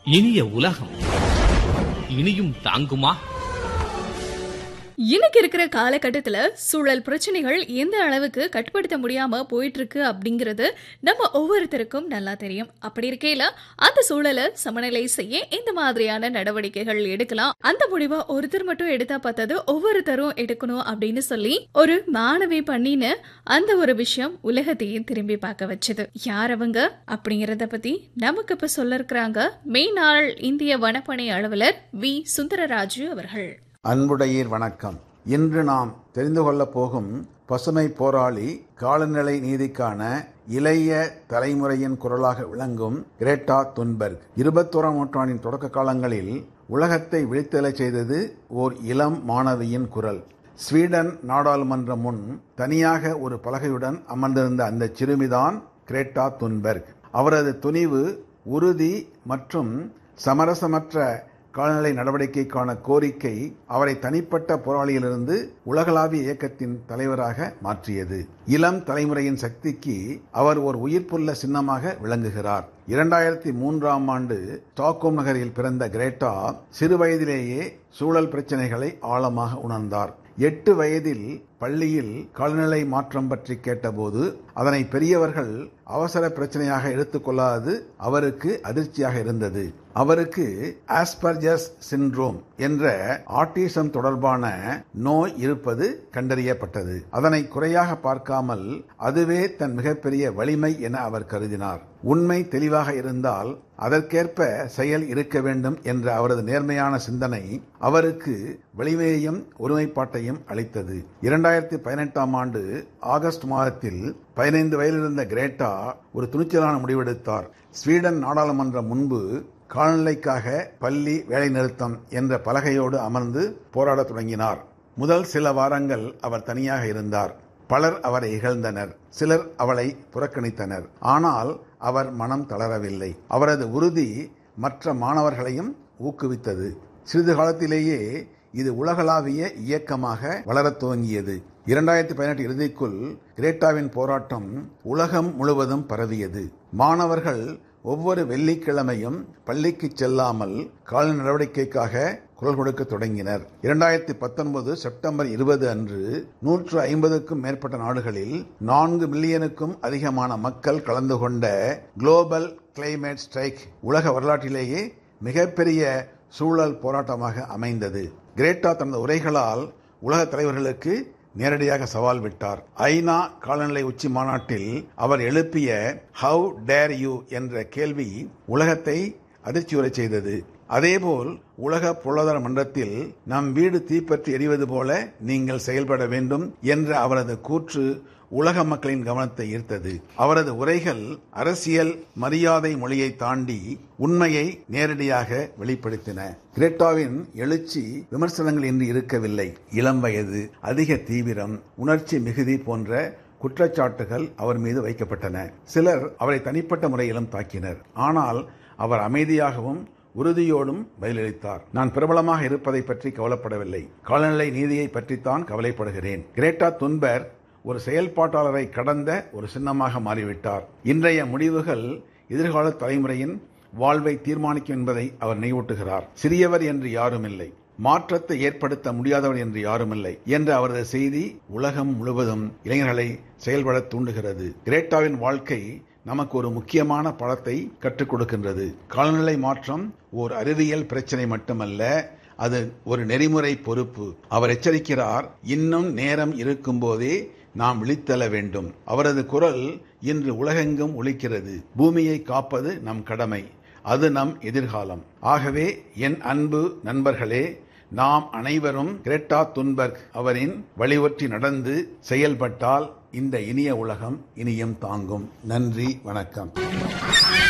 இனிய உலகம் இனியும் தாங்குமா இன்னைக்கு இருக்கிற காலகட்டத்துல சூழல் பிரச்சனைகள் எந்த அளவுக்கு கட்டுப்படுத்த முடியாம போயிட்டு இருக்கு அப்படிங்கிறது நம்ம ஒவ்வொருத்தருக்கும் நல்லா தெரியும் அப்படி இருக்கையில அந்த சூழலை சமநிலை செய்ய இந்த மாதிரியான நடவடிக்கைகள் எடுக்கலாம் அந்த முடிவை ஒருத்தர் மட்டும் எடுத்தா பார்த்தது ஒவ்வொருத்தரும் எடுக்கணும் அப்படின்னு சொல்லி ஒரு மாணவி பண்ணின்னு அந்த ஒரு விஷயம் உலகத்தையும் திரும்பி பார்க்க வச்சது யார் அவங்க அப்படிங்கறத பத்தி நமக்கு இப்ப சொல்ல இருக்கிறாங்க மெய்நாள் இந்திய வனப்பணி அலுவலர் வி சுந்தரராஜு அவர்கள் அன்புடையீர் வணக்கம் இன்று நாம் தெரிந்து கொள்ளப் போகும் பசுமை போராளி காலநிலை நீதிக்கான இளைய தலைமுறையின் குரலாக விளங்கும் கிரேட்டா துன்பர்க் இருபத்தோராம் நூற்றாண்டின் தொடக்க காலங்களில் உலகத்தை விழித்தெழச் செய்தது ஓர் இளம் மாணவியின் குரல் ஸ்வீடன் நாடாளுமன்றம் முன் தனியாக ஒரு பலகையுடன் அமர்ந்திருந்த அந்த சிறுமிதான் கிரேட்டா துன்பர்க் அவரது துணிவு உறுதி மற்றும் சமரசமற்ற காலநிலை நடவடிக்கைக்கான கோரிக்கை அவரை தனிப்பட்ட போராளியிலிருந்து உலகளாவிய இயக்கத்தின் தலைவராக மாற்றியது இளம் தலைமுறையின் சக்திக்கு அவர் ஒரு உயிர்ப்புள்ள சின்னமாக விளங்குகிறார் இரண்டாயிரத்தி மூன்றாம் ஆண்டு ஸ்டாக்ஹோம் நகரில் பிறந்த கிரேட்டா சிறு வயதிலேயே சூழல் பிரச்சனைகளை ஆழமாக உணர்ந்தார் எட்டு வயதில் பள்ளியில் காலநிலை மாற்றம் பற்றி கேட்டபோது அதனை பெரியவர்கள் அவசர பிரச்சனையாக எடுத்துக்கொள்ளாது அவருக்கு அதிர்ச்சியாக இருந்தது அவருக்கு ஆஸ்பர்ஜஸ் சிண்ட்ரோம் என்ற ஆட்டிசம் தொடர்பான நோய் இருப்பது கண்டறியப்பட்டது அதனை குறையாக பார்க்காமல் அதுவே தன் மிகப்பெரிய வலிமை என அவர் கருதினார் உண்மை தெளிவாக இருந்தால் அதற்கேற்ப செயல் இருக்க வேண்டும் என்ற அவரது நேர்மையான சிந்தனை அவருக்கு வலிமையையும் ஒருமைப்பாட்டையும் அளித்தது இரண்டாயிரத்தி பதினெட்டாம் ஆண்டு ஆகஸ்ட் மாதத்தில் பதினைந்து வயதிலிருந்த கிரேட்டா ஒரு துணிச்சலான முடிவெடுத்தார் ஸ்வீடன் நாடாளுமன்றம் முன்பு கால்நிலைக்காக பள்ளி வேலைநிறுத்தம் என்ற பலகையோடு அமர்ந்து போராடத் தொடங்கினார் முதல் சில வாரங்கள் அவர் தனியாக இருந்தார் பலர் அவரை இகழ்ந்தனர் சிலர் அவளை புறக்கணித்தனர் ஆனால் அவர் மனம் தளரவில்லை அவரது உறுதி மற்ற மாணவர்களையும் ஊக்குவித்தது சிறிது காலத்திலேயே இது உலகளாவிய இயக்கமாக வளரத் துவங்கியது இரண்டாயிரத்தி பதினெட்டு இறுதிக்குள் கிரேட்டாவின் போராட்டம் உலகம் முழுவதும் பரவியது மாணவர்கள் ஒவ்வொரு வெள்ளிக்கிழமையும் பள்ளிக்கு செல்லாமல் கால நடவடிக்கைக்காக குரல் கொடுக்க தொடங்கினர் இரண்டாயிரத்தி பத்தொன்பது செப்டம்பர் இருபது அன்று நூற்று ஐம்பதுக்கும் மேற்பட்ட நாடுகளில் நான்கு மில்லியனுக்கும் அதிகமான மக்கள் கலந்து கொண்ட குளோபல் கிளைமேட் ஸ்ட்ரைக் உலக வரலாற்றிலேயே மிகப்பெரிய சூழல் போராட்டமாக அமைந்தது கிரேட்டா தனது உரைகளால் உலக தலைவர்களுக்கு நேரடியாக சவால் விட்டார் ஐநா காலநிலை உச்சி மாநாட்டில் அவர் எழுப்பிய ஹவு டேர் யூ என்ற கேள்வி உலகத்தை அதிர்ச்சியுறை செய்தது அதேபோல் உலக பொருளாதார மன்றத்தில் நம் வீடு தீப்பற்றி எரிவது போல நீங்கள் செயல்பட வேண்டும் என்ற அவரது கூற்று உலக மக்களின் கவனத்தை ஈர்த்தது அவரது உரைகள் அரசியல் மரியாதை மொழியை தாண்டி உண்மையை நேரடியாக வெளிப்படுத்தின கிரேட்டாவின் எழுச்சி விமர்சனங்கள் இன்றி இருக்கவில்லை இளம் வயது அதிக தீவிரம் உணர்ச்சி மிகுதி போன்ற குற்றச்சாட்டுகள் அவர் மீது வைக்கப்பட்டன சிலர் அவரை தனிப்பட்ட முறையிலும் தாக்கினர் ஆனால் அவர் அமைதியாகவும் உறுதியோடும் பதிலளித்தார் நான் பிரபலமாக இருப்பதை பற்றி கவலைப்படவில்லை காலநிலை நீதியை பற்றித்தான் கவலைப்படுகிறேன் கிரேட்டா துன்பர் ஒரு செயல்பாட்டாளரை கடந்த ஒரு சின்னமாக மாறிவிட்டார் இன்றைய முடிவுகள் எதிர்கால தலைமுறையின் வாழ்வை தீர்மானிக்கும் என்பதை அவர் நினைவூட்டுகிறார் சிறியவர் என்று யாரும் இல்லை மாற்றத்தை ஏற்படுத்த முடியாதவர் என்று யாரும் இல்லை என்ற அவரது செய்தி உலகம் முழுவதும் இளைஞர்களை செயல்பட தூண்டுகிறது கிரேட்டாவின் வாழ்க்கை நமக்கு ஒரு முக்கியமான படத்தை கற்றுக் கொடுக்கின்றது காலநிலை மாற்றம் ஓர் அறிவியல் பிரச்சனை மட்டுமல்ல அது ஒரு நெறிமுறை பொறுப்பு அவர் எச்சரிக்கிறார் இன்னும் நேரம் இருக்கும்போதே நாம் விழித்தெழ வேண்டும் அவரது குரல் இன்று உலகெங்கும் ஒலிக்கிறது பூமியை காப்பது நம் கடமை அது நம் எதிர்காலம் ஆகவே என் அன்பு நண்பர்களே நாம் அனைவரும் கிரெட்டா துன்பர்க் அவரின் வழிவற்றி நடந்து செயல்பட்டால் இந்த இனிய உலகம் இனியும் தாங்கும் நன்றி வணக்கம்